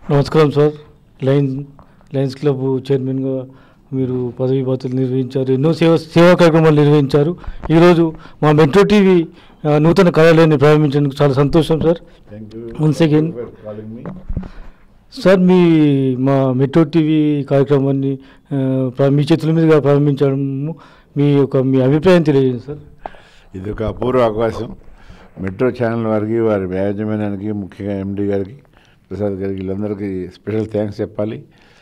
నమస్కారం sir Lions Lions club చైర్మన్గా మీరు పదవి బాధ్యతలు నిర్వహించారు ఎన్నో సేవ సేవా కార్యక్రమాలు నిర్వహించారు ఈరోజు మా మెట్రో టీవీ ఆ, నూతన కార్యాలయాన్ని ప్రారంభించినందుకు చాలా సంతోషం sir thank you Once again. Calling మీ సార్ మీ మా మెట్రో టీవీ కార్యక్రమాన్ని ఆ, ప్రా- మీ చేతుల మీదుగా ప్రారంభించడము మీ యొక్క మీ అభిప్రాయం తెలియజేయండి సార్ ఇది ఒక అపూర్వ అవకాశం మెట్రో ఛానల్ వారికి వారి యాజమాన్యానికి ముఖ్యంగా ఎండి గారికి ప్రసాద్ గారికి వీళ్ళందరికీ స్పెషల్ థ్యాంక్స్ చెప్పాలి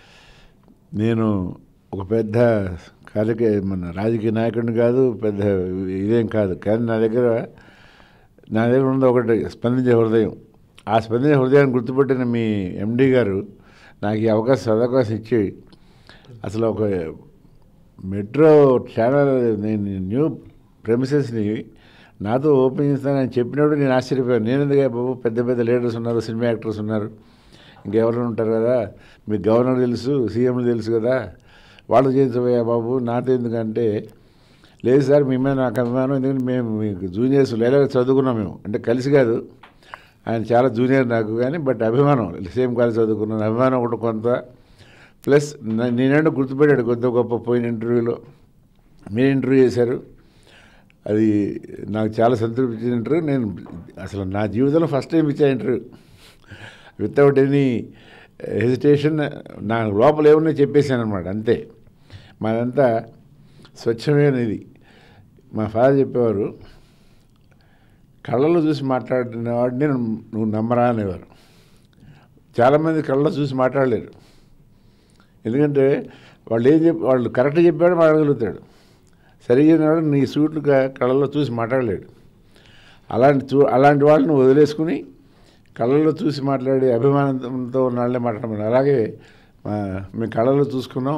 నేను ఒక పెద్ద కార్యక మన రాజకీయ నాయకుడిని కాదు పెద్ద ఇదేం కాదు కానీ నా దగ్గర నా దగ్గర ఉన్నది ఒకటి స్పందించే హృదయం ఆ స్పందించే హృదయాన్ని గుర్తుపెట్టిన మీ ఎండి గారు నాకు ఈ అవకాశం సదవకాశం ఇచ్చి అసలు ఒక మెట్రో ఛానల్ నేను న్యూ ప్రెమిసెస్ని నాతో ఓపెన్ చేస్తానని చెప్పినప్పుడు నేను ఆశ్చర్యపోయాను నేను ఎందుకు బాబు పెద్ద పెద్ద లీడర్స్ ఉన్నారు సినిమా యాక్టర్స్ ఉన్నారు ఇంకెవరు ఉంటారు కదా మీకు గవర్నర్ తెలుసు సీఎంలు తెలుసు కదా వాళ్ళు చేయించబోయా బాబు నాతో ఎందుకంటే లేదు సార్ మీ మీద నాకు అభిమానం ఎందుకంటే మేము మీకు జూనియర్స్ లేదా చదువుకున్నాం మేము అంటే కలిసి కాదు ఆయన చాలా జూనియర్ నాకు కానీ బట్ అభిమానం సేమ్ కాలేజ్ చదువుకున్నాను అభిమానం ఒకటి కొంత ప్లస్ న- నేనేంటో గుర్తుపెట్టాడు కొద్ది గొప్ప పోయిన ఇంటర్వ్యూలో మీరు ఇంటర్వ్యూ చేశారు అది నాకు చాలా సంతృప్తి ఇచ్చిన ఇంటర్వ్యూ నేను అసలు నా జీవితంలో ఫస్ట్ టైం ఇచ్చా ఇంటర్వ్యూ వితౌట్ ఎనీ హెజిటేషన్ నా లోపల ఏమన్నా చెప్పేశాను అనమాట అంతే మాదంతా స్వచ్ఛమైన ఇది మా ఫాదర్ చెప్పేవారు కళ్ళలో చూసి మాట్లాడిన వాడిని నువ్వు నమ్మరా అనేవారు చాలామంది కళ్ళలో చూసి మాట్లాడలేరు ఎందుకంటే వాళ్ళు ఏం చెప్పి వాళ్ళు కరెక్ట్ చెప్పాడు మాట్లాడగలుగుతాడు సరిగ్గా వాడు నీ సూట్లు క- కళ్ళలో చూసి మాట్లాడలేడు అలాంటి చూ అలాంటి వాళ్ళని వదిలేసుకుని కళ్ళలో చూసి మాట్లాడే అభిమానంతో ఉన్న వాళ్ళే మాట్లాడమని అలాగే మా- మేము కళ్ళలో చూసుకున్నాం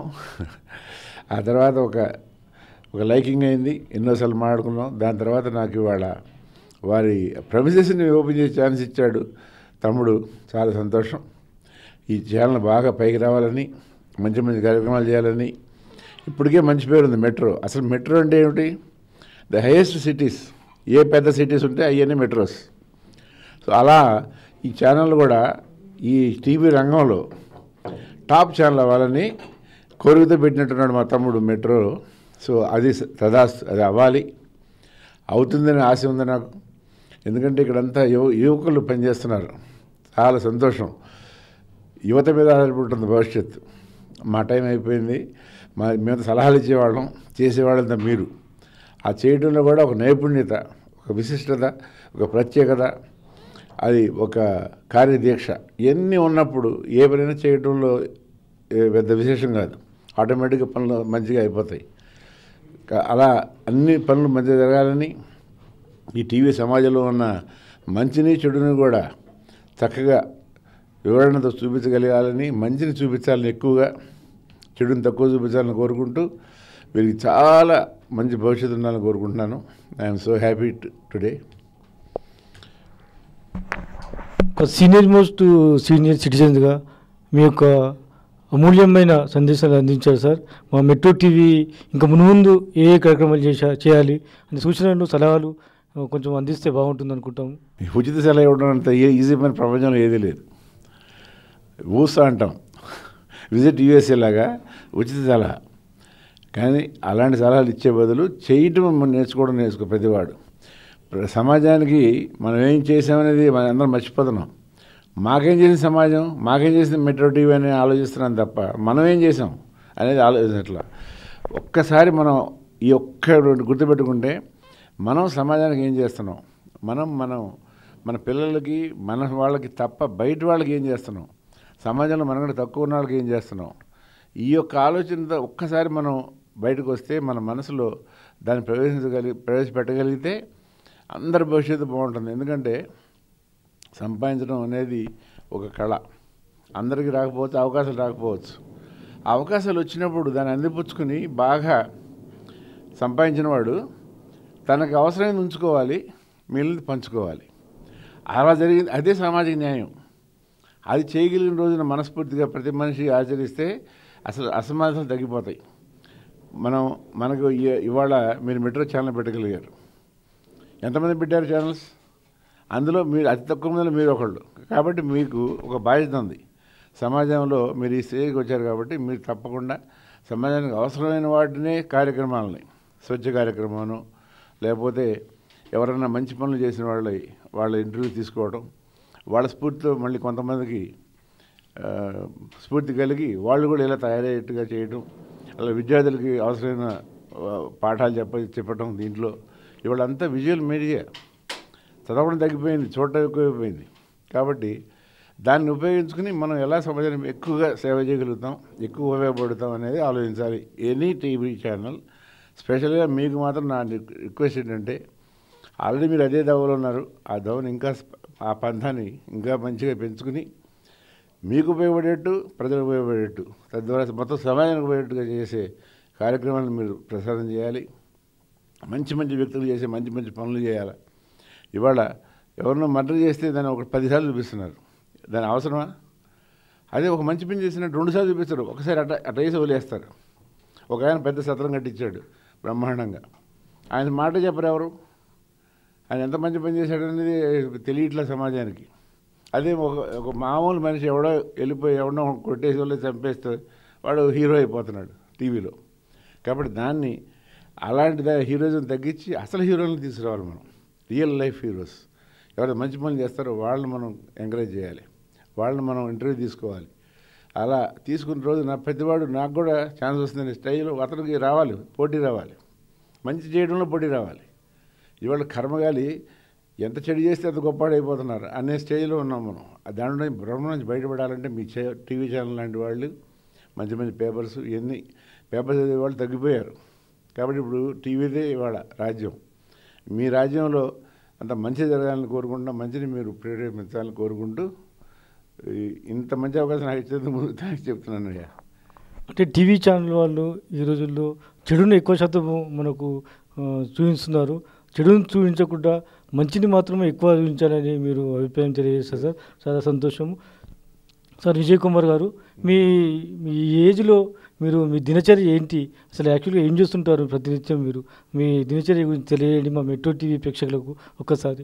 ఆ తర్వాత ఒక ఒక లైకింగ్ అయింది ఎన్నోసార్లు మాట్లాడుకున్నాం దాని తర్వాత నాకు ఇవాళ వారి ప్రమిసెస్ని ఓపెన్ చేసి ఛాన్స్ ఇచ్చాడు తమ్ముడు చాలా సంతోషం ఈ ఛానల్ బాగా పైకి రావాలని మంచి మంచి కార్యక్రమాలు చేయాలని ఇప్పటికే మంచి పేరు ఉంది మెట్రో అసలు మెట్రో అంటే ఏమిటి ద హైయెస్ట్ సిటీస్ ఏ పెద్ద సిటీస్ ఉంటే అవన్నీ మెట్రోస్ సో అలా ఈ ఛానల్ కూడా ఈ టీవీ రంగంలో టాప్ ఛానల్ అవ్వాలని కోరికతో పెట్టినట్టున్నాడు మా తమ్ముడు మెట్రో సో అది స- తదాస్ అది అవ్వాలి అవుతుందని ఆశ ఉంది నాకు ఎందుకంటే ఇక్కడంతా యువ యువకులు పనిచేస్తున్నారు చాలా సంతోషం యువత మీద ఆధారపడి ఉంటుంది భవిష్యత్తు మా టైం అయిపోయింది మా మేము సలహాలు ఇచ్చేవాళ్ళం చేసేవాళ్ళంతా మీరు ఆ చేయడంలో కూడా ఒక నైపుణ్యత ఒక విశిష్టత ఒక ప్రత్యేకత అది ఒక కార్యదీక్ష ఇవన్నీ ఉన్నప్పుడు ఏ పనైనా చేయడంలో ఏ పెద్ద విశేషం కాదు ఆటోమేటిక్గా పనులు మంచిగా అయిపోతాయి క- అలా అన్ని పనులు మంచిగా జరగాలని ఈ టీవీ సమాజంలో ఉన్న మంచిని చెడుని కూడా చక్కగా వివరణతో చూపించగలగాలని మంచిని చూపించాలని ఎక్కువగా చెడుని తక్కువ చూపించాలని కోరుకుంటూ వీరికి చాలా మంచి భవిష్యత్తు ఉండాలని కోరుకుంటున్నాను ఐఎమ్ సో హ్యాపీ టుడే ఒక సీనియర్ మోస్ట్ సీనియర్ సిటిజన్స్గా మీ యొక్క అమూల్యమైన సందేశాలు అందించారు సార్ మా మెట్రో టీవీ ఇంకా మున్ముందు ఏ ఏ కార్యక్రమాలు చేశా చేయాలి అనే సూచనలు సలహాలు ఆ, కొంచెం అందిస్తే బాగుంటుంది అనుకుంటాము ఉచిత సెలవు ఇవ్వడం అంత ఏ- ఈజీ పని ప్రపంచంలో ఏదీ లేదు ఊసా అంటాం విజిట్ యూఎస్ఏ లాగా ఉచిత సలహా కానీ అలాంటి సలహాలు ఇచ్చే బదులు చేయటం మనం నేర్చుకోవడం నేర్చుకో ప్రతివాడు ప్ర- సమాజానికి మనం ఏం చేసామనేది మనం అందరం మర్చిపోతున్నాం మాకేం చేసింది సమాజం మాకేం చేసింది మెట్రో టీవీ అని ఆలోచిస్తున్నాం తప్ప మనం ఏం చేసాం అనేది ఆలోచించట్లా ఒక్కసారి మనం ఈ ఒక్క రెండు గుర్తుపెట్టుకుంటే మనం సమాజానికి ఏం చేస్తున్నాం మనం మనం మన పిల్లలకి మన వాళ్ళకి తప్ప బయట వాళ్ళకి ఏం చేస్తున్నాం సమాజంలో మనకంటే తక్కువ ఉన్న వాళ్ళకి ఏం చేస్తున్నాం ఈ యొక్క ఆలోచనతో ఒక్కసారి మనం బయటకు వస్తే మన మనసులో దాన్ని ప్రవేశించగలి ప్రవేశపెట్టగలిగితే అందరి భవిష్యత్తు బాగుంటుంది ఎందుకంటే సంపాదించడం అనేది ఒక కళ అందరికీ రాకపోవచ్చు అవకాశాలు రాకపోవచ్చు ఆ అవకాశాలు వచ్చినప్పుడు దాన్ని అందిపుచ్చుకుని బాగా సంపాదించిన వాడు తనకు అవసరమైంది ఉంచుకోవాలి మిగిలినది పంచుకోవాలి అలా జరిగింది అదే సామాజిక న్యాయం అది చేయగలిగిన రోజున మనస్ఫూర్తిగా ప్రతి మనిషి ఆచరిస్తే అసలు అసమాధానం తగ్గిపోతాయి మనం మనకు ఇ- ఇవాళ మీరు మెట్రో ఛానల్ పెట్టగలిగారు ఎంతమంది పెట్టారు ఛానల్స్ అందులో మీరు అతి తక్కువ మందిలో మీరు ఒకళ్ళు కాబట్టి మీకు ఒక బాధ్యత ఉంది సమాజంలో మీరు ఈ స్టేజ్కి వచ్చారు కాబట్టి మీరు తప్పకుండా సమాజానికి అవసరమైన వాటినే కార్యక్రమాలని స్వచ్ఛ కార్యక్రమాలు లేకపోతే ఎవరైనా మంచి పనులు చేసిన వాళ్ళ వాళ్ళ ఇంటర్వ్యూ తీసుకోవడం వాళ్ళ స్ఫూర్తితో మళ్ళీ కొంతమందికి ఆ, స్ఫూర్తి కలిగి వాళ్ళు కూడా ఇలా తయారయ్యేట్టుగా చేయడం అలా విద్యార్థులకి అవసరమైన ఆ, పాఠాలు చెప్ప చెప్పడం దీంట్లో ఇవాళ అంతా విజువల్ మీడియా చదవడం తగ్గిపోయింది చూడటం ఎక్కువైపోయింది కాబట్టి దాన్ని ఉపయోగించుకుని మనం ఎలా సమాజానికి ఎక్కువగా సేవ చేయగలుగుతాం ఎక్కువ ఉపయోగపడతాం అనేది ఆలోచించాలి ఎనీ టీవీ ఛానల్ స్పెషల్గా మీకు మాత్రం నా రిక్వెస్ట్ ఏంటంటే ఆల్రెడీ మీరు అదే దవలో ఉన్నారు ఆ దవని ఇంకా స్ప- ఆ పంథాన్ని ఇంకా మంచిగా పెంచుకుని మీకు ఉపయోగపడేట్టు ప్రజలకు ఉపయోగపడేట్టు తద్వారా మొత్తం సమాజానికి ఉపయోగపడేట్టుగా చేసే కార్యక్రమాలను మీరు ప్రసారం చేయాలి మంచి మంచి వ్యక్తులు చేసే మంచి మంచి పనులు చేయాలి ఇవాళ ఎవరినో మర్డర్ చేస్తే దాన్ని ఒక పదిసార్లు చూపిస్తున్నారు దాని అవసరమా అదే ఒక మంచి పని చేసినట్టు రెండుసార్లు చూపిస్తారు ఒకసారి అట్ట అట్ట వేసి వదిలేస్తారు ఒక ఆయన పెద్ద సత్రం కట్టించాడు బ్రహ్మాండంగా ఆయన మాట చెప్పరు ఎవరు ఆయన ఎంత మంచి పని చేశాడనేది తెలియట్లే సమాజానికి అదే ఒక ఒక మామూలు మనిషి ఎవడో వెళ్ళిపోయి ఎవడో కొట్టేసి వాళ్ళు చంపేస్తే వాడు హీరో అయిపోతున్నాడు టీవీలో కాబట్టి దాన్ని అలాంటి దా- హీరోయిజం తగ్గించి అసలు హీరోలను తీసుకురావాలి మనం రియల్ లైఫ్ హీరోస్ ఎవరైతే మంచి పనులు చేస్తారో వాళ్ళని మనం ఎంకరేజ్ చేయాలి వాళ్ళని మనం ఇంటర్వ్యూ తీసుకోవాలి అలా తీసుకున్న రోజు నా ప్రతివాడు నాకు కూడా ఛాన్స్ వస్తుందనే స్టైల్ అతనికి రావాలి పోటీ రావాలి మంచి చేయడంలో పోటీ రావాలి ఇవాళ కర్మగాలి ఎంత చెడు చేస్తే అంత గొప్పవాడు అయిపోతున్నారు అనే స్టేజ్లో ఉన్నాం మనం ఆ దాంట్లో నుంచి భ్రమ నుంచి బయటపడాలంటే మీ చే టీవీ ఛానల్ లాంటి వాళ్ళు మంచి మంచి పేపర్స్ ఇవన్నీ పేపర్స్ చదివే వాళ్ళు తగ్గిపోయారు కాబట్టి ఇప్పుడు టీవీదే ఇవాళ రాజ్యం మీ రాజ్యంలో అంత మంచి జరగాలని కోరుకుంటా మంచిని మీరు ప్రేరేపించాలని కోరుకుంటూ ఈ- ఇంత మంచి అవకాశం నాకు ఇచ్చేందుకు ముందు థ్యాంక్స్ చెప్తున్నాను అయ్యా అంటే టీవీ ఛానల్ వాళ్ళు ఈ రోజుల్లో చెడుని ఎక్కువ శాతం మనకు ఆ, చూపిస్తున్నారు చెడుని చూపించకుండా మంచిని మాత్రమే ఎక్కువ చూపించాలని మీరు అభిప్రాయం తెలియజేస్తారు సార్ చాలా సంతోషము సార్ విజయ్ కుమార్ గారు మీ మీ ఏజ్లో మీరు మీ దినచర్య ఏంటి అసలు యాక్చువల్గా ఏం చేస్తుంటారు ప్రతినిత్యం మీరు మీ దినచర్య గురించి తెలియజేయండి మా మెట్రో టీవీ ప్రేక్షకులకు ఒక్కసారి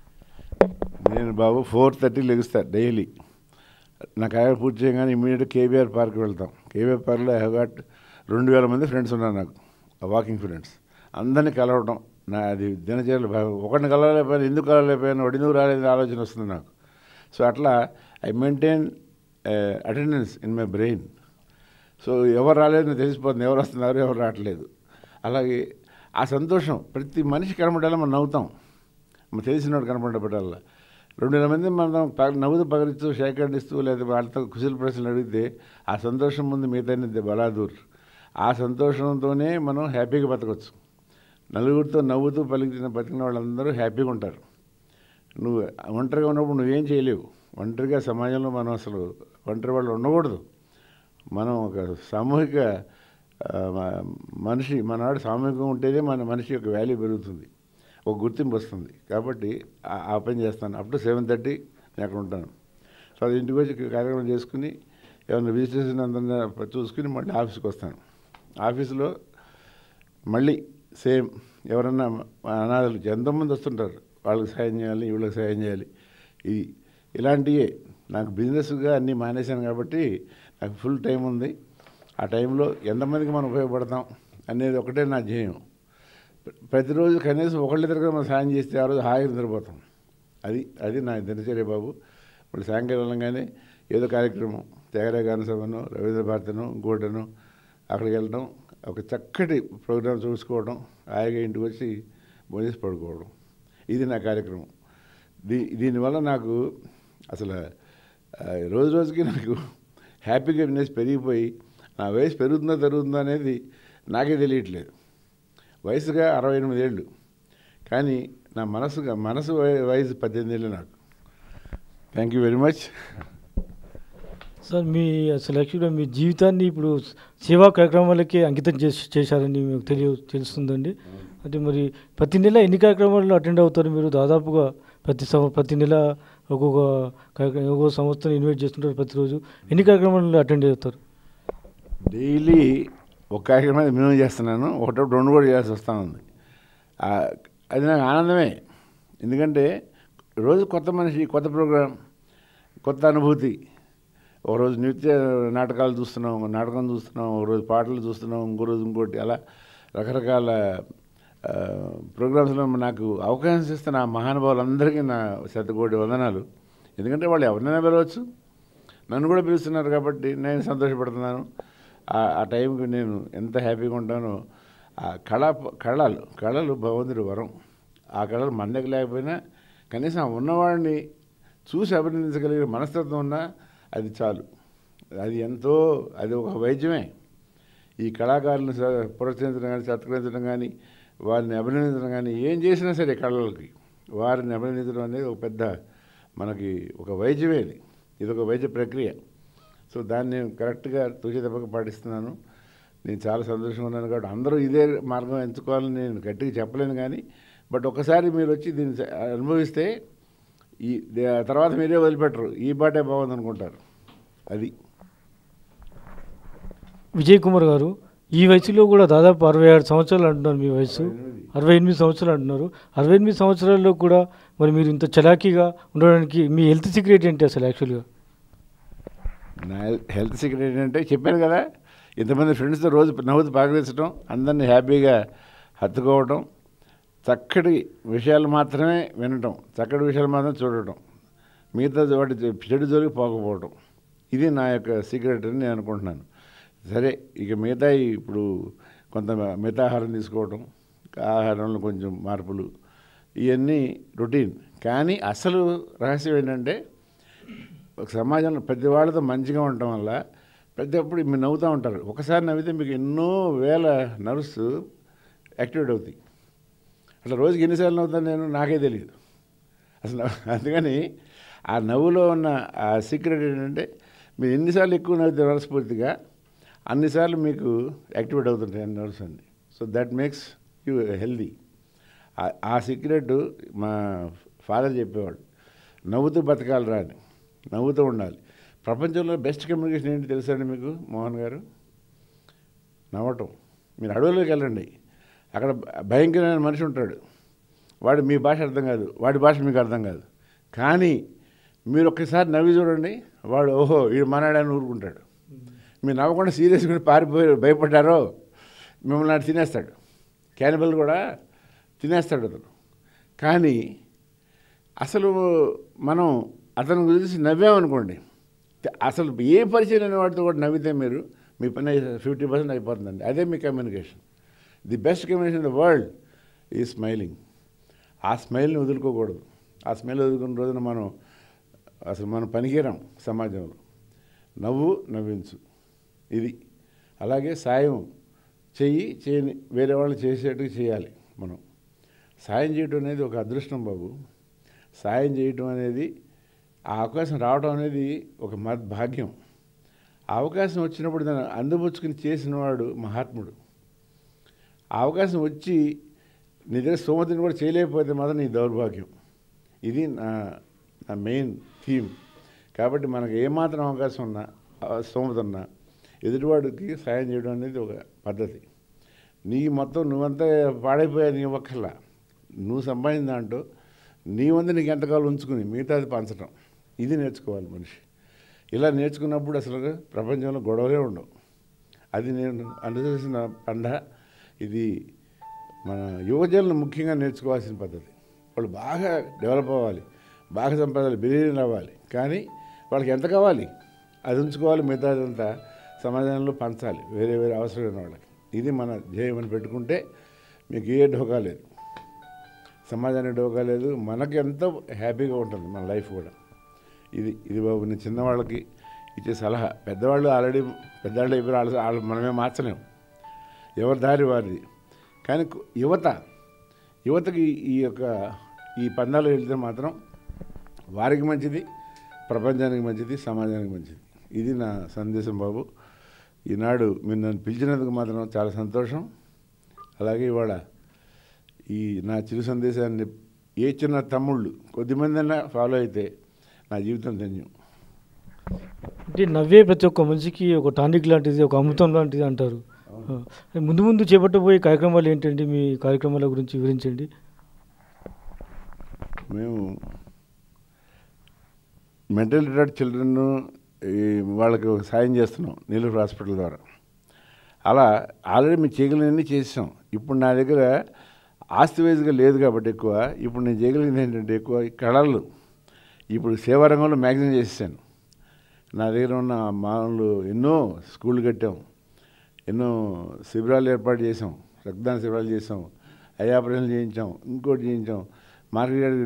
నేను బాబు ఫోర్ థర్టీ లెగుస్తా డైలీ నా కార్యం పూర్తి చేయగానే ఇమీడియట్ కేబీఆర్ పార్క్ వెళ్తాం కేబీఆర్ పార్క్లో ఐ గాట్ రెండు వేల మంది ఫ్రెండ్స్ ఉన్నారు నాకు వాకింగ్ ఫ్రెండ్స్ అందరినీ కలవడం నా అది దినచర్యలు భాగం ఒకరిని కలవలేకపోయాను ఎందుకు కలవలేకపోయాను వాడు ఎందుకు రాలేదని ఆలోచన వస్తుంది నాకు సో అట్లా I maintain attendance in my brain so ఎవరు రాలేదు నాకు తెలిసిపోతుంది ఎవరు వస్తున్నారు ఎవరు రావట్లేదు అలాగే ఆ సంతోషం ప్రతి మనిషి కనబడాలి మనం నవ్వుతాం మనకు తెలిసినోడు కనపడబడాల రెండు వేల మంది మనం పగ- నవ్వుతూ పగరిస్తూ సేకరణిస్తూ లేదా వాళ్ళతో కుశల ప్రశ్నలు అడిగితే ఆ సంతోషం ముందు మిగతా బలాదూర్ ఆ సంతోషంతోనే మనం హ్యాపీగా బతకవచ్చు నలుగురితో నవ్వుతూ పలికిన బతికిన వాళ్ళందరూ హ్యాపీగా ఉంటారు నువ్వు ఒంటరిగా ఉన్నప్పుడు నువ్వేం చేయలేవు ఒంటరిగా సమాజంలో మనం అసలు ఒంటరి వాళ్ళు ఉండకూడదు మనం ఒక సామూహిక ఆ, మ- మనిషి మనవాడు సామూహికంగా ఉంటేనే మన మనిషి యొక్క వాల్యూ పెరుగుతుంది ఒక గుర్తింపు వస్తుంది కాబట్టి ఆ- ఆ పని చేస్తాను అప్ టు సెవెన్ థర్టీ నేను అక్కడ ఉంటాను సో అది ఇంటికి వచ్చి కార్యక్రమం చేసుకుని ఏమైనా విజిటేషన్ అందరినీ చూసుకుని మళ్ళీ ఆఫీస్కి వస్తాను ఆఫీసులో మళ్ళీ సేమ్ ఎవరన్నా అనాథలు ఎంతోమంది వస్తుంటారు వాళ్ళకి సాయం చేయాలి వీళ్ళకి సాయం చేయాలి ఇది ఇలాంటివే నాకు బిజినెస్గా అన్నీ మానేశాను కాబట్టి నాకు ఫుల్ టైం ఉంది ఆ టైంలో ఎంతమందికి మనం ఉపయోగపడతాం అనేది ఒకటే నా ధ్యేయం ప్ర- ప్రతిరోజు కనీసం ఒకళ్ళిద్దరికి మనం సాయం చేస్తే ఆ రోజు హాయిగా నిద్రపోతాం అది అది నా దినచర్య బాబు ఇప్పుడు సాయంకాలం వెళ్ళంగానే ఏదో కార్యక్రమం త్యాగరాయ గాన సభను రవీంద్ర భారతను ఇంకోటను అక్కడికి వెళ్ళడం ఒక చక్కటి ప్రోగ్రాం చూసుకోవడం హాయిగా ఇంటికి వచ్చి భోజేసి పడుకోవడం ఇది నా కార్యక్రమం దీ దీనివల్ల నాకు అసలు ఆ, రోజు రోజుకి నాకు హ్యాపీనెస్ పెరిగిపోయి నా వయసు పెరుగుతుందో తరుగుతుందో అనేది నాకే తెలియట్లేదు వయసుగా అరవై ఎనిమిది ఏళ్ళు కానీ నా మనసుగా మనసు వయ- వయసు పద్దెనిమిది ఏళ్ళు నాకు thank you very much sir మీ అసలు యాక్చువల్గా మీ జీవితాన్ని ఇప్పుడు సేవా కార్యక్రమాలకే అంకితం చేసి చేశారని మీకు తెలియ తెలుస్తుందండి అంటే మరి ప్రతి నెల ఎన్ని కార్యక్రమాల్లో అటెండ్ అవుతారు మీరు దాదాపుగా ప్రతి సం ప్రతి నెల ఒక్కొక్క కార్యక్రమం ఒక్కొక్క సంస్థను ఇన్వైట్ చేస్తుంటారు ప్రతిరోజు ఎన్ని కార్యక్రమాల్లో అటెండ్ అవుతారు డైలీ ఒక కార్యక్రమం మినిమం చేస్తున్నాను ఒకటి రెండు కూడా చేయాల్సి వస్తూ ఉంది ఆ, అది నాకు ఆనందమే ఎందుకంటే రోజు కొత్త మనిషి కొత్త ప్రోగ్రాం కొత్త అనుభూతి ఒక రోజు నృత్య నాటకాలు చూస్తున్నాం ఒక నాటకం చూస్తున్నాం ఒక రోజు పాటలు చూస్తున్నాం ఇంకో రోజు ఇంకోటి అలా రకరకాల ఆ, ప్రోగ్రామ్స్లో నాకు అవకాశం ఇస్తున్న ఆ మహానుభావులందరికీ నా శతకోటి వందనాలు ఎందుకంటే వాళ్ళు ఎవరినైనా పిలవచ్చు నన్ను కూడా పిలుస్తున్నారు కాబట్టి నేను సంతోషపడుతున్నాను ఆ- ఆ టైంకి నేను ఎంత హ్యాపీగా ఉంటానో ఆ కళ కళలు కళలు భగవంతుడి వరం ఆ కళలు మన దగ్గర లేకపోయినా కనీసం ఆ ఉన్నవాడిని చూసి అభినందించగలిగిన మనస్తత్వం ఉన్నా అది చాలు అది ఎంతో అది ఒక వైద్యమే ఈ కళాకారులను స- ప్రోత్సహించడం కానీ సత్కరించడం కానీ వారిని అభినందించడం కానీ ఏం చేసినా సరే కళలకి వారిని అభినందించడం అనేది ఒక పెద్ద మనకి ఒక వైద్యమే ఇది ఇది ఒక వైద్య ప్రక్రియ సో దాన్ని నేను కరెక్ట్గా తూచి తప్పక పాటిస్తున్నాను నేను చాలా సంతోషంగా ఉన్నాను కాబట్టి అందరూ ఇదే మార్గం ఎంచుకోవాలని నేను గట్టిగా చెప్పలేను కానీ బట్ ఒకసారి మీరు వచ్చి దీన్ని స- అనుభవిస్తే ఈ దే- తర్వాత మీరే వదిలిపెట్టరు ఈ పాటే బాగుంది అనుకుంటారు అది విజయ్ కుమార్ గారు ఈ వయసులో కూడా దాదాపు అరవై ఆరు సంవత్సరాలు అంటున్నారు మీ వయసు అరవై ఎనిమిది సంవత్సరాలు అంటున్నారు అరవై ఎనిమిది సంవత్సరాల్లో కూడా మరి మీరు ఇంత చలాకీగా ఉండడానికి మీ హెల్త్ సీక్రెట్ ఏంటి అసలు యాక్చువల్గా నా హెల్- హెల్త్ సీక్రెట్ ఏంటంటే చెప్పాను కదా ఇంతమంది ఫ్రెండ్స్తో రోజు నవ్వుతూ పలకరించడం అందరినీ హ్యాపీగా హత్తుకోవడం చక్కటి విషయాలు మాత్రమే వినటం చక్కటి విషయాలు మాత్రం చూడటం మిగతా వాటి చెడు జోలికి పోకపోవడం ఇది నా యొక్క సీక్రెట్ అని నేను అనుకుంటున్నాను సరే ఇక మిగతా ఇప్పుడు కొంత మితాహారం తీసుకోవడం ఆహారంలో కొంచెం మార్పులు ఇవన్నీ రొటీన్ కానీ అసలు రహస్యం ఏంటంటే ఒక సమాజంలో ప్రతి వాళ్ళతో మంచిగా ఉండటం వల్ల ప్రతి ఒప్పుడు మీరు నవ్వుతూ ఉంటారు ఒకసారి నవ్వితే మీకు ఎన్నో వేల నర్వ్స్ యాక్టివేట్ అవుతాయి అట్లా రోజుకి ఎన్నిసార్లు నవ్వుతాను నేను నాకే తెలియదు అసలు అందుకని ఆ నవ్వులో ఉన్న ఆ సీక్రెట్ ఏంటంటే మీరు ఎన్నిసార్లు ఎక్కువ నవ్వుతారు మనస్ఫూర్తిగా అన్నిసార్లు మీకు యాక్టివేట్ అవుతుంటాయి ఆ నర్వ్స్ అన్ని so that makes you healthy ఆ సీక్రెట్ మా ఫాదర్ చెప్పేవాడు నవ్వుతూ బతకాలి రా అని నవ్వుతూ ఉండాలి ప్రపంచంలో బెస్ట్ కమ్యూనికేషన్ ఏంటి తెలుసండి మీకు మోహన్ గారు నవ్వటం మీరు అడవుల్లోకి వెళ్ళండి అక్కడ భయంకరమైన మనిషి ఉంటాడు వాడు మీ భాష అర్థం కాదు వాడి భాష మీకు అర్థం కాదు కానీ మీరు ఒక్కసారి నవ్వి చూడండి వాడు ఓహో వీడు మనడాన్ని ఊరుకుంటాడు మీరు నవ్వకుండా సీరియస్గా పారిపోయి భయపడ్డారో మిమ్మల్ని నాడు తినేస్తాడు క్యానిబల్ కూడా తినేస్తాడు అతను కానీ అసలు మనం అతని గురించి నవ్వామనుకోండి త- అసలు ఏ పరిచయం లేని వాడితో కూడా నవ్వితే మీరు మీ పని ఫిఫ్టీ పర్సెంట్ అయిపోతుందండి అదే మీ communication the best communication in the world ఈ స్మైలింగ్ ఆ స్మైల్ని వదులుకోకూడదు ఆ స్మైల్ వదులుకున్న రోజున మనం అసలు మనం పనికిరాం సమాజంలో నవ్వు నవ్వించు ఇది అలాగే సాయం చెయ్యి చేయని వేరే వాళ్ళు చేసేట్టుగా చేయాలి మనం సాయం చేయటం అనేది ఒక అదృష్టం బాబు సాయం చేయటం అనేది ఆ అవకాశం రావడం అనేది ఒక మహత్ భాగ్యం ఆ అవకాశం వచ్చినప్పుడు దాన్ని అందిపుచ్చుకుని చేసినవాడు మహాత్ముడు ఆ అవకాశం వచ్చి నీ దగ్గర స్తోమతిని కూడా చేయలేకపోతే మాత్రం నీ దౌర్భాగ్యం ఇది నా నా మెయిన్ థీమ్ కాబట్టి మనకు ఏమాత్రం అవకాశం ఉన్నా ఆ స్తోమత ఉన్నా ఎదుటివాడికి సాయం చేయడం అనేది ఒక పద్ధతి నీ మొత్తం నువ్వంతా పాడైపోయా నీ ఒక్కర్లా నువ్వు సంపాదించిన దాంట్లో నీ వంద నీకు ఎంతకాలం ఉంచుకుని మిగతాది పంచడం ఇది నేర్చుకోవాలి మనిషి ఇలా నేర్చుకున్నప్పుడు అసలు ప్రపంచంలో గొడవలే ఉండవు అది నేను అనుసరిస్తున్న పండ ఇది మన యువజనులు ముఖ్యంగా నేర్చుకోవాల్సిన పద్ధతి వాళ్ళు బాగా డెవలప్ అవ్వాలి బాగా సంపాదాలు బిర్యానీ అవ్వాలి కానీ వాళ్ళకి ఎంత కావాలి అది ఉంచుకోవాలి మిగతాదంతా సమాజంలో పంచాలి వేరే వేరే అవసరమైన వాళ్ళకి ఇది మన ధ్యేయం అని పెట్టుకుంటే మీకు ఏ ఢోకా లేదు సమాజానికి డోకా లేదు మనకి ఎంతో హ్యాపీగా ఉంటుంది మన లైఫ్ కూడా ఇది ఇది బాబు నేను చిన్నవాళ్ళకి ఇచ్చే సలహా పెద్దవాళ్ళు ఆల్రెడీ పెద్దవాళ్ళు అయిపోయి వాళ్ళు వాళ్ళు మనమే మార్చలేం ఎవరి దారి వారిది కానీ కు- యువత యువతకి ఈ యొక్క ఈ పందాలు వెళ్తే మాత్రం వారికి మంచిది ప్రపంచానికి మంచిది సమాజానికి మంచిది ఇది నా సందేశం బాబు ఈనాడు మీరు నన్ను పిలిచినందుకు మాత్రం చాలా సంతోషం అలాగే ఇవాళ ఈ నా చిరు సందేశాన్ని ఏ చిన్న తమ్ముళ్ళు కొద్దిమంది అయినా ఫాలో అయితే నా జీవితం ధన్యం అంటే నవ్వే ప్రతి ఒక్క మనిషికి ఒక టానిక్ లాంటిది ఒక అమృతం లాంటిది అంటారు ఆ, ముందు ముందు చేపట్టబోయే కార్యక్రమాలు ఏంటండి మీ కార్యక్రమాల గురించి వివరించండి మేము మెంటల్ రిటార్డ్ చిల్డ్రన్ ఈ వాళ్ళకి ఒక సాయం చేస్తున్నాం నీలూరు హాస్పిటల్ ద్వారా అలా ఆల్రెడీ మేము చేయగలిగినన్ని చేసాం ఇప్పుడు నా దగ్గర ఆస్తి వైజ్గా లేదు కాబట్టి ఎక్కువ ఇప్పుడు నేను చేయగలిగింది ఏంటంటే ఎక్కువ ఈ కళలు ఇప్పుడు సేవా రంగంలో మ్యాగజైన్ చేసేసాను నా దగ్గర ఉన్న మామూలు ఎన్నో స్కూళ్ళు కట్టాం ఎన్నో శిబిరాలు ఏర్పాటు చేసాం రక్తదాన శిబిరాలు చేసాం ఐ ఆపరేషన్లు చేయించాం ఇంకోటి చేయించాం మార్కెట్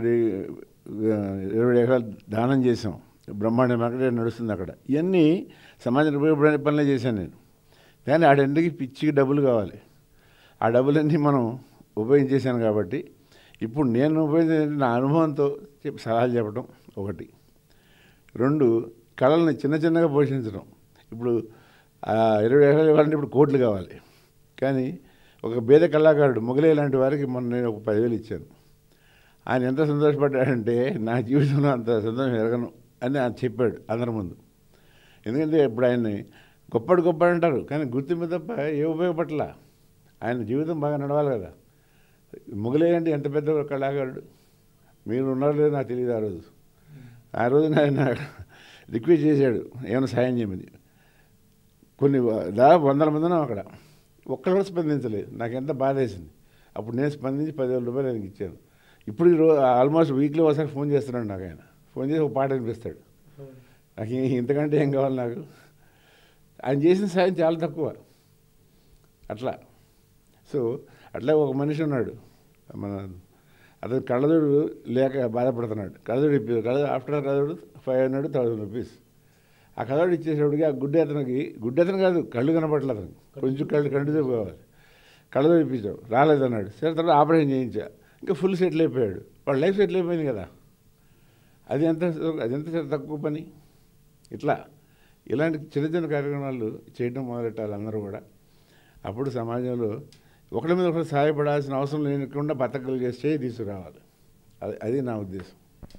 ఇరవై ఎకరాలు దానం చేసాం బ్రహ్మాండ మార్కెట్ నడుస్తుంది అక్కడ ఇవన్నీ సమాజానికి ఉపయోగపడే పనులే చేశాను నేను కానీ ఆడంటికి పిచ్చికి డబ్బులు కావాలి ఆ డబ్బులన్నీ మనం ఉపయోగించేశాను కాబట్టి ఇప్పుడు నేను ఉపయోగించే నా అనుభవంతో చెప్పి సలహాలు చెప్పడం ఒకటి రెండు కళల్ని చిన్న చిన్నగా పోషించడం ఇప్పుడు ఆ ఇరవై ఎకరాలు ఇవ్వాలంటే ఇప్పుడు కోట్లు కావాలి కానీ ఒక పేద కళాకారుడు మొగలే లాంటి వారికి మొన్న నేను ఒక పదివేలు ఇచ్చాను ఆయన ఎంత సంతోషపడ్డాడంటే నా జీవితంలో అంత సంతోషం ఎరగను అని ఆయన చెప్పాడు అందరి ముందు ఎందుకంటే ఇప్పుడు ఆయన్ని గొప్పడు గొప్పడు అంటారు కానీ గుర్తింపు తప్ప ఏ ఉపయోగపడలా ఆయన జీవితం బాగా నడవాలి కదా మొగలే అంటే ఎంత పెద్ద కళాకారుడు మీరు ఉన్నారో లేదో నాకు తెలియదు ఆ రోజు ఆ రోజు ఆయన రిక్వెస్ట్ చేశాడు ఏమైనా సాయం చేయమని కొన్ని వ- దాదాపు వందల మంది ఉన్నాం అక్కడ ఒక్కరు కూడా స్పందించలేదు నాకు ఎంత బాధ వేసింది అప్పుడు నేను స్పందించి పదివేల రూపాయలు ఆయనకి ఇచ్చాను ఇప్పుడు ఈ రో ఆల్మోస్ట్ వీక్లీ ఒకసారి ఫోన్ చేస్తున్నాడు నాకు ఆయన ఫోన్ చేసి ఒక పాట వినిపిస్తాడు నాకు ఇ- ఇంతకంటే ఏం కావాలి నాకు ఆయన చేసిన సాయం చాలా తక్కువ అట్లా సో అట్లా ఒక మనిషి ఉన్నాడు మన అతను కళ్ళజోడు లేక బాధపడుతున్నాడు కళ్ళజోడు ఇప్పారు కళ్ళ ఆఫ్టర్ కళ్ళజోడు ఫైవ్ హండ్రెడ్ థౌసండ్ రూపీస్ ఆ కళ్ళజోడు ఇచ్చేసేవాడికి ఆ గుడ్డి అతనికి గుడ్డి అతను కాదు కళ్ళు కనపడలేదు అతను కొంచెం కళ్ళు కంటితో పోవాలి కళ్ళజోడు ఇప్పించావు రాలేదన్నాడు సరే తర్వాత ఆపరేషన్ చేయించా ఇంకా ఫుల్ సెటిల్ అయిపోయాడు వాడు లైఫ్ సెటిల్ అయిపోయింది కదా అది ఎంత అది ఎంత తక్కువ పని ఇట్లా ఇలాంటి చిన్న చిన్న కార్యక్రమాలు చేయడం మొదలెట్టాలి అందరూ కూడా అప్పుడు సమాజంలో ఒకరి మీద ఒకరు సహాయపడాల్సిన అవసరం లేకుండా బతకగలిగే స్టేజ్ తీసుకురావాలి అది అది నా ఉద్దేశం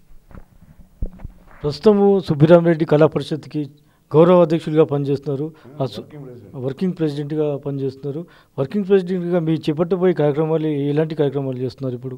ప్రస్తుతము సుబ్బిరామరెడ్డి కళా పరిషత్కి గౌరవ అధ్యక్షులుగా పనిచేస్తున్నారు ఆ సు- వర్కింగ్ ప్రెసిడెంట్గా పనిచేస్తున్నారు వర్కింగ్ ప్రెసిడెంట్గా మీ చేపట్టబోయే కార్యక్రమాలు ఎలాంటి కార్యక్రమాలు చేస్తున్నారు ఇప్పుడు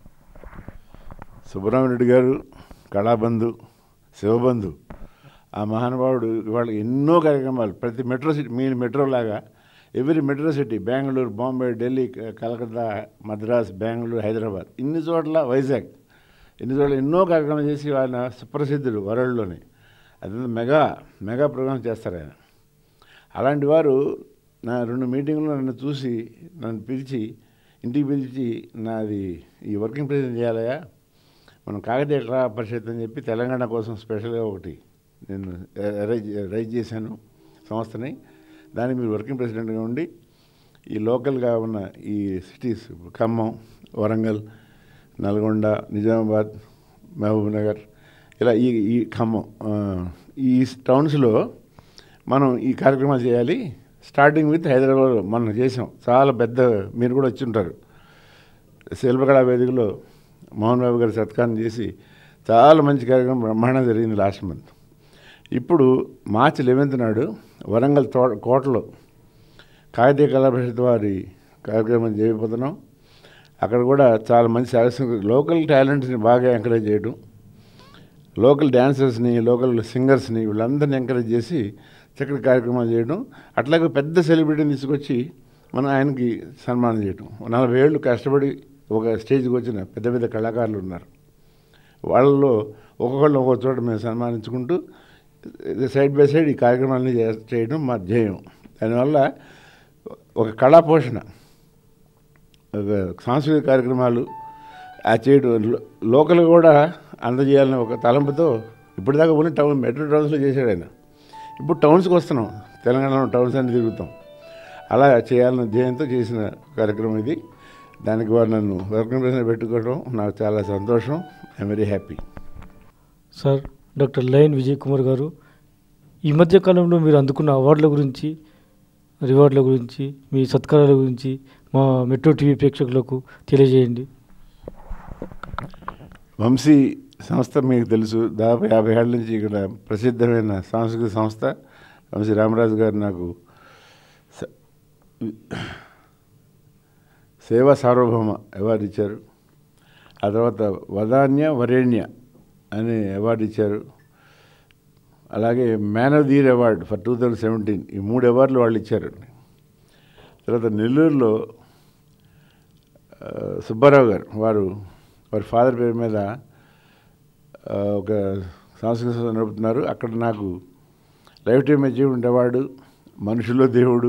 సుబ్రహ్మణ్యుడు గారు కళాబంధు శివబంధు ఆ మహానుభావుడు ఇవాళ ఎన్నో కార్యక్రమాలు ప్రతి మెట్రో సిటీ మీ మెట్రో లాగా every metro city Bengaluru Bombay Delhi క- కలకత్తా మద్రాస్ బెంగళూరు హైదరాబాద్ ఇన్ని చోట్ల వైజాగ్ ఇన్ని చోట్ల ఎన్నో కార్యక్రమాలు చేసి ఆయన సుప్రసిద్ధుడు వరల్డ్లోని అదంతా మెగా మెగా ప్రోగ్రామ్ చేస్తారు ఆయన అలాంటి వారు నా రెండు మీటింగ్లో నన్ను చూసి నన్ను పిలిచి ఇంటికి పిలిచి నాది ఈ వర్కింగ్ ప్రెసిడెంట్ చేయాలయా మనం కాకతీయ కళా పరిషత్ అని చెప్పి తెలంగాణ కోసం స్పెషల్గా ఒకటి నేను అరేంజ్ రైజ్ చేశాను సంస్థని దానికి మీరు వర్కింగ్ ప్రెసిడెంట్గా ఉండి ఈ లోకల్గా ఉన్న ఈ సిటీస్ ఖమ్మం వరంగల్ నల్గొండ నిజామాబాద్ మహబూబ్ నగర్ ఇలా ఈ ఈ ఖమ్మం ఆ, ఈ టౌన్స్లో మనం ఈ కార్యక్రమాలు చేయాలి స్టార్టింగ్ విత్ హైదరాబాద్ మనం చేసాం చాలా పెద్ద మీరు కూడా వచ్చి ఉంటారు శిల్పకళా వేదికలో మోహన్ బాబు గారి సత్కారం చేసి చాలా మంచి కార్యక్రమం బ్రహ్మాండం జరిగింది లాస్ట్ మంత్ ఇప్పుడు మార్చి లెవెన్త్ నాడు వరంగల్ తో కోటలో కాకతీయ కళా పరిషత్ వారి కార్యక్రమం చేయబోతున్నాం అక్కడ కూడా చాలా మంచి సాంస్కృతిక లోకల్ టాలెంట్స్ని బాగా ఎంకరేజ్ చేయడం లోకల్ డ్యాన్సర్స్ని లోకల్ సింగర్స్ని వీళ్ళందరినీ ఎంకరేజ్ చేసి చక్కటి కార్యక్రమాలు చేయడం అట్లాగే పెద్ద సెలబ్రిటీని తీసుకొచ్చి మనం ఆయనకి సన్మానం చేయడం నలభై ఏళ్ళు కష్టపడి ఒక స్టేజ్కి వచ్చిన పెద్ద పెద్ద కళాకారులు ఉన్నారు వాళ్ళలో ఒక్కొక్కళ్ళు ఒక్కొక్క చోట మేము సన్మానించుకుంటూ సైడ్ బై సైడ్ ఈ కార్యక్రమాలని చే- చేయడం మా ధ్యేయం దానివల్ల ఒక కళా పోషణ ఒక సాంస్కృతిక కార్యక్రమాలు ఆ చేయడం లో- లోకల్ కూడా అందజేయాలని ఒక తలంపుతో ఇప్పటిదాకా ఉన్న టౌన్ మెట్రో టౌన్స్లో చేశాడు ఆయన ఇప్పుడు టౌన్స్కి వస్తున్నాం తెలంగాణలో టౌన్స్ అన్ని తిరుగుతాం అలా చేయాలన్న ధ్యేయంతో చేసిన కార్యక్రమం ఇది దానికి వారు నన్ను వర్కింగ్ ప్రెసిడెంట్ పెట్టుకోవడం నాకు చాలా సంతోషం I'm very happy sir doctor lion Vijay Kumar garu ఈ మధ్య కాలంలో మీరు అందుకున్న అవార్డుల గురించి రివార్డుల గురించి మీ సత్కారాల గురించి మా మెట్రో టీవీ ప్రేక్షకులకు తెలియజేయండి వంశీ సంస్థ మీకు తెలుసు దాదాపు యాభై ఏళ్ళ నుంచి ఇక్కడ ప్రసిద్ధమైన సాంస్కృతిక సంస్థ వంశీ రామరాజు గారు నాకు స- సేవా సార్వభౌమ అవార్డు ఇచ్చారు ఆ తర్వాత వదాన్య వరేణ్య అనే అవార్డు ఇచ్చారు అలాగే man of the year award for two thousand seventeen ఈ మూడు అవార్డులు వాళ్ళు ఇచ్చారండి తర్వాత నెల్లూరులో ఆ, సుబ్బారావు గారు వారు వారి ఫాదర్ పేరు మీద ఆ, ఒక సాంస్కృతిక సంస్థ నడుపుతున్నారు అక్కడ నాకు లైఫ్ టైమ్ అచీవ్మెంట్ అవార్డు మనుషుల్లో దేవుడు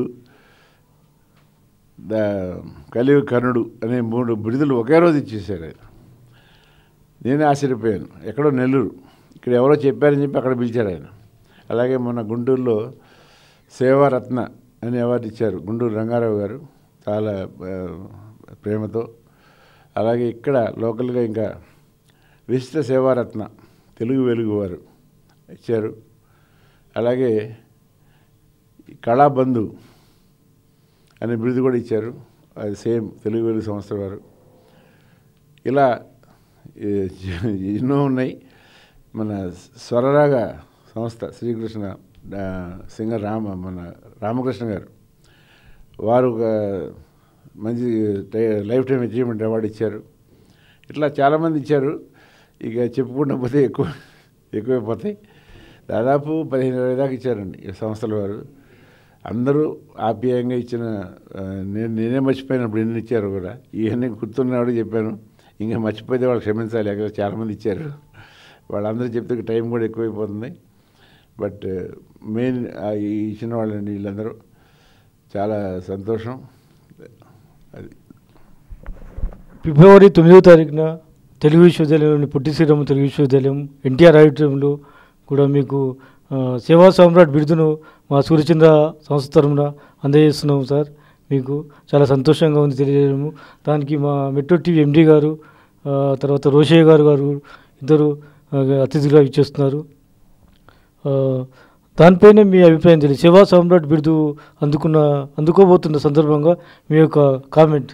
ద కలియుగ కర్ణుడు అనే మూడు బిరుదులు ఒకే రోజు ఇచ్చేసారు ఆయన నేనే ఆశ్చర్యపోయాను ఎక్కడో నెల్లూరు ఇక్కడ ఎవరో చెప్పారని చెప్పి అక్కడ పిలిచారు ఆయన అలాగే మొన్న గుంటూరులో సేవారత్న అనే అవార్డు ఇచ్చారు గుంటూరు రంగారావు గారు చాలా ఆ, ప్రేమతో అలాగే ఇక్కడ లోకల్గా ఇంకా విశిష్ట సేవారత్న తెలుగు వెలుగు వారు ఇచ్చారు అలాగే ఈ కళాబంధు అనే బిరుదు కూడా ఇచ్చారు అది సేమ్ తెలుగు వెలుగు సంస్థ వారు ఇలా ఏ, ఎన్నో ఉన్నాయి మన స్వరరాగ సంస్థ శ్రీకృష్ణ ఆ, సింగర్ రామ మన రామకృష్ణ గారు వారు ఒక మంచి టై- లైఫ్ టైం అచీవ్మెంట్ అవార్డు ఇచ్చారు ఇట్లా చాలామంది ఇచ్చారు ఇక చెప్పుకుంటూ పోతే ఎక్కువ ఎక్కువైపోతాయి దాదాపు పదిహేను ఇరవై దాకా ఇచ్చారండి ఈ సంస్థల వారు అందరూ ఆప్యాయంగా ఇచ్చిన ఆ, నేను నేనే మర్చిపోయినప్పుడు ఎన్ని ఇచ్చారు కూడా ఇవన్నీ గుర్తున్నాడు చెప్పాను ఇంకా మర్చిపోతే వాళ్ళు క్షమించాలి అక్కడ చాలామంది ఇచ్చారు వాళ్ళందరూ చెప్తే టైం కూడా ఎక్కువైపోతుంది బట్ మెయిన్ ఈ ఇచ్చిన వాళ్ళండి వీళ్ళందరూ చాలా సంతోషం అది ఫిబ్రవరి తొమ్మిదవ తారీఖున తెలుగు విశ్వవిద్యాలయంలోని పొట్టి శ్రీరామ తెలుగు విశ్వవిద్యాలయం ఎన్టీఆర్ ఆడిటోరియంలో కూడా మీకు ఆ, సేవా సామ్రాట్ బిరుదును మా సూర్యచంద్ర సంస్థ తరఫున అందజేస్తున్నాము సార్ మీకు చాలా సంతోషంగా ఉంది తెలియజేయడము దానికి మా మెట్రో టీవీ ఎండీ గారు ఆ, తర్వాత రోషయ్య గారు గారు ఇద్దరు ఆ, అతిథిగా ఇచ్చేస్తున్నారు ఆ, దానిపైన మీ అభిప్రాయం తెలియదు సేవా సామ్రాట్ బిరుదు అందుకున్న అందుకోబోతున్న సందర్భంగా మీ యొక్క కామెంట్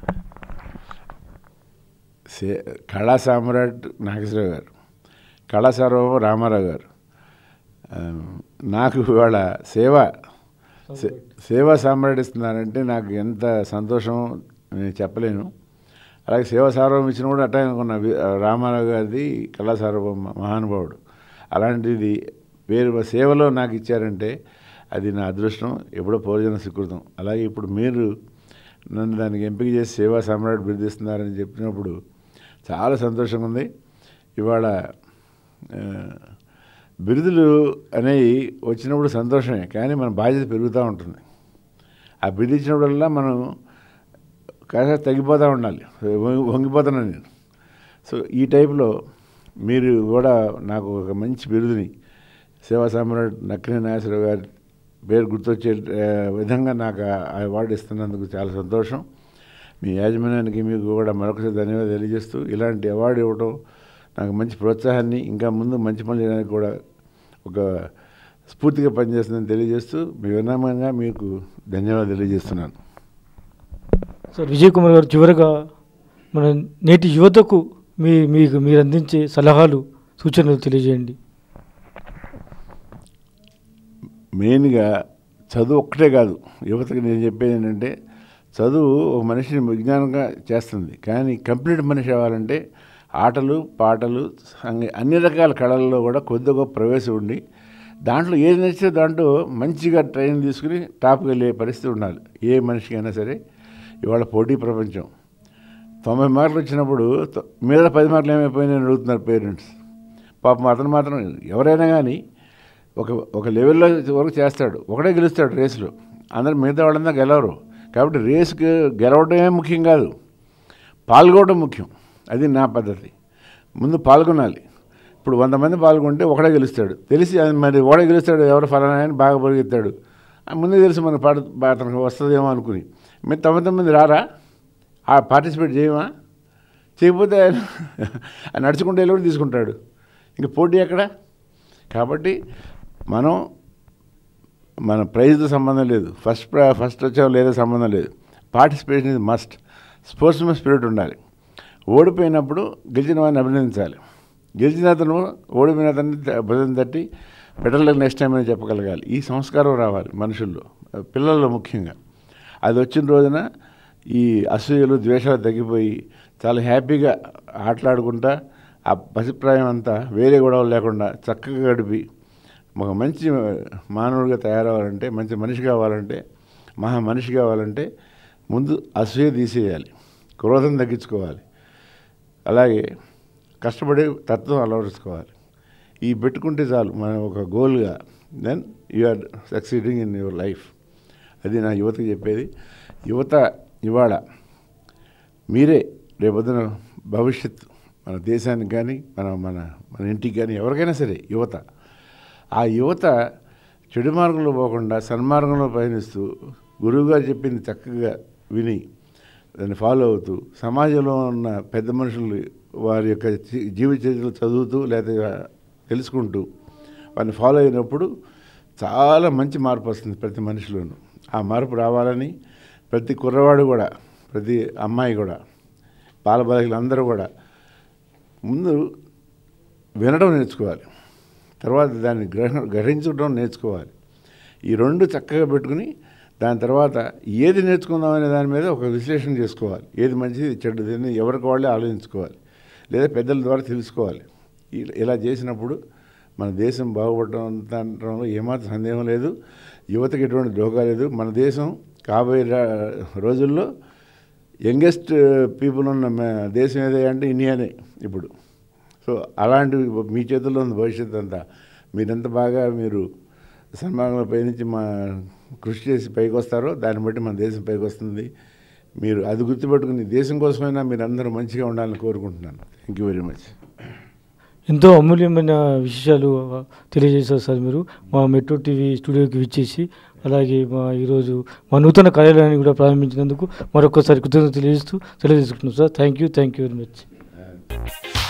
సే కళా సామ్రాట్ నాగేశ్వరరావు గారు కళా సార్వభౌమ రామారావు గారు ఆ, నాకు ఇవాళ సేవ సే- సేవ సామ్రాట్ ఇస్తున్నారంటే నాకు ఎంత సంతోషం నేను చెప్పలేను అలాగే సేవ సార్వభౌమం ఇచ్చిన కూడా అట్లా అనుకున్నా వి- రామారావు గారిది కళా సార్వభౌమ మహానుభావుడు అలాంటిది పేరు సేవలో నాకు ఇచ్చారంటే అది నా అదృష్టం ఎప్పుడో పూర్వజన సుకృతం అలాగే ఇప్పుడు మీరు నన్ను దానికి ఎంపిక చేసి సేవా సామ్రాట్ బిరుదిస్తున్నారని చెప్పినప్పుడు చాలా సంతోషంగా ఉంది ఇవాళ ఆ, బిరుదులు అనేవి వచ్చినప్పుడు సంతోషమే కానీ మన బాధ్యత పెరుగుతూ ఉంటుంది ఆ బిరుదు ఇచ్చినప్పుడల్లా మనం కాస్త తగ్గిపోతూ ఉండాలి వంగి- వంగిపోతున్నాను నేను సో ఈ టైప్లో మీరు కూడా నాకు ఒక మంచి బిరుదుని సేవా సామ్రాట్ నక్కిన నాగేశ్వరరావు గారి పేరు గుర్తొచ్చే ఆ, విధంగా నాకు ఆ- ఆ అవార్డు ఇస్తున్నందుకు చాలా సంతోషం మీ యాజమాన్యానికి మీకు కూడా మరొకసారి ధన్యవాదాలు తెలియజేస్తూ ఇలాంటి అవార్డు ఇవ్వడం నాకు మంచి ప్రోత్సాహాన్ని ఇంకా ముందు మంచి పనులు చేయడానికి కూడా ఒక స్ఫూర్తిగా పనిచేస్తుందని తెలియజేస్తూ మీ వినమ్రంగా మీకు ధన్యవాదాలు తెలియజేస్తున్నాను సార్ విజయ్ కుమార్ గారు చివరగా మన నేటి యువతకు మీ మీకు మీరు అందించే సలహాలు సూచనలు తెలియజేయండి మెయిన్గా చదువు ఒక్కటే కాదు యువతకి నేను చెప్పేది ఏంటంటే చదువు ఒక మనిషిని విజ్ఞానంగా చేస్తుంది కానీ కంప్లీట్ మనిషి అవ్వాలంటే ఆటలు పాటలు సంగీ అన్ని రకాల కళల్లో కూడా కొద్ది గొప్ప ప్రవేశం ఉండి దాంట్లో ఏది నచ్చితే దాంట్లో మంచిగా ట్రైన్ తీసుకుని టాప్కి వెళ్ళే పరిస్థితి ఉండాలి ఏ మనిషికైనా సరే ఇవాళ పోటీ ప్రపంచం తొంభై మార్కులు వచ్చినప్పుడు తొ- మీద పది మార్కులు ఏమైపోయినాయని అడుగుతున్నారు పేరెంట్స్ పాపం అతను మాత్రం ఎవరైనా కానీ ఒక ఒక లెవెల్లో వరకు చేస్తాడు ఒకడే గెలుస్తాడు రేసులో అందరు మిగతా వాళ్ళంతా గెలవరు కాబట్టి రేసుకి గెలవడమే ముఖ్యం కాదు పాల్గొనడం ముఖ్యం అది నా పద్ధతి ముందు పాల్గొనాలి ఇప్పుడు వంద మంది పాల్గొంటే ఒకడే గెలుస్తాడు తెలిసి అది మరి ఒకడే గెలుస్తాడు ఎవరు ఫలానా అని బాగా పరిగెత్తాడు ఆ ముందే తెలుసు మన పాట అతనికి వస్తుందేమో అనుకుని మీరు తొంభై తొమ్మిది రారా ఆ పార్టిసిపేట్ చేయమా చేయకపోతే ఆయన ఆయన నడుచుకుంటే వెళ్ళి కూడా తీసుకుంటాడు ఇంక పోటీ ఎక్కడ కాబట్టి మనం మన ప్రైజ్తో సంబంధం లేదు ఫస్ట్ ప్ర- ఫస్ట్ వచ్చావు లేదా సంబంధం లేదు పార్టిసిపేషన్ ఇది మస్ట్ స్పోర్ట్స్ మెన్ స్పిరిట్ ఉండాలి ఓడిపోయినప్పుడు గెలిచిన వాడిని అభినందించాలి గెలిచిన అతను ఓడిపోయిన అతన్ని త- భుజం తట్టి బెటర్ లక్ నెక్స్ట్ టైం అని చెప్పగలగాలి ఈ సంస్కారం రావాలి మనుషుల్లో పిల్లల్లో ముఖ్యంగా అది వచ్చిన రోజున ఈ అసూయలు ద్వేషాలు తగ్గిపోయి చాలా హ్యాపీగా ఆటలాడుకుంటా ఆ పసిప్రాయం అంతా వేరే గొడవలు లేకుండా చక్కగా గడిపి ఒక మంచి మానవుడిగా తయారవ్వాలంటే మంచి మనిషి కావాలంటే మహా మనిషి కావాలంటే ముందు అసూయ తీసేయాలి క్రోధం తగ్గించుకోవాలి అలాగే కష్టపడే తత్వం అలవరుచుకోవాలి ఈ పెట్టుకుంటే చాలు మనం ఒక గోల్గా then you are succeeding in your life అది నా యువతకి చెప్పేది యువత ఇవాళ మీరే రేపొద్దున భవిష్యత్తు మన దేశానికి కానీ మన మన మన ఇంటికి కానీ ఎవరికైనా సరే యువత ఆ యువత చెడు మార్గంలో పోకుండా సన్మార్గంలో పయనిస్తూ గురువుగారు చెప్పింది చక్కగా విని దాన్ని ఫాలో అవుతూ సమాజంలో ఉన్న పెద్ద మనుషులు వారి యొక్క జీ- జీవిత చరిత్రలు చదువుతూ లేదా తెలుసుకుంటూ వారిని ఫాలో అయినప్పుడు చాలా మంచి మార్పు వస్తుంది ప్రతి మనిషిలోనూ ఆ మార్పు రావాలని ప్రతి కుర్రవాడు కూడా ప్రతి అమ్మాయి కూడా బాలబాలికలు అందరూ కూడా ముందు వినడం నేర్చుకోవాలి తర్వాత దాన్ని గ్రహ గ్రహించడం నేర్చుకోవాలి ఈ రెండు చక్కగా పెట్టుకుని దాని తర్వాత ఏది నేర్చుకుందాం అనే దాని మీద ఒక విశ్లేషణ చేసుకోవాలి ఏది మంచిది చెడ్డది అని ఎవరికి వాళ్ళే ఆలోచించుకోవాలి లేదా పెద్దల ద్వారా తెలుసుకోవాలి ఇ- ఇలా చేసినప్పుడు మన దేశం బాగుపడడం అనడంలో ఏమాత్రం సందేహం లేదు యువతకి ఎటువంటి దోకా లేదు మన దేశం కాబోయే రా- రోజుల్లో యంగెస్ట్ పీపుల్ ఉన్న మ- దేశం ఏదే అంటే ఇండియానే ఇప్పుడు సో అలాంటి మీ చేతుల్లో ఉంది భవిష్యత్తు అంతా మీరెంత బాగా మీరు సన్మానంలో పయనించి మా కృషి చేసి పైకి వస్తారో దాన్ని బట్టి మన దేశం పైకి వస్తుంది మీరు అది గుర్తుపెట్టుకుని దేశం కోసమైనా మీరు అందరూ మంచిగా ఉండాలని కోరుకుంటున్నాను థ్యాంక్ యూ వెరీ మచ్ ఎంతో అమూల్యమైన విషయాలు ఆ, తెలియజేశారు సార్ మీరు మా మెట్రో టీవీ స్టూడియోకి విచ్చేసి అలాగే మా ఈరోజు మా నూతన కార్యాలయాన్ని కూడా ప్రారంభించినందుకు మరొకసారి కృతజ్ఞత తెలియజేస్తూ సెలవు తీసుకుంటున్నాం sir thank you thank you very much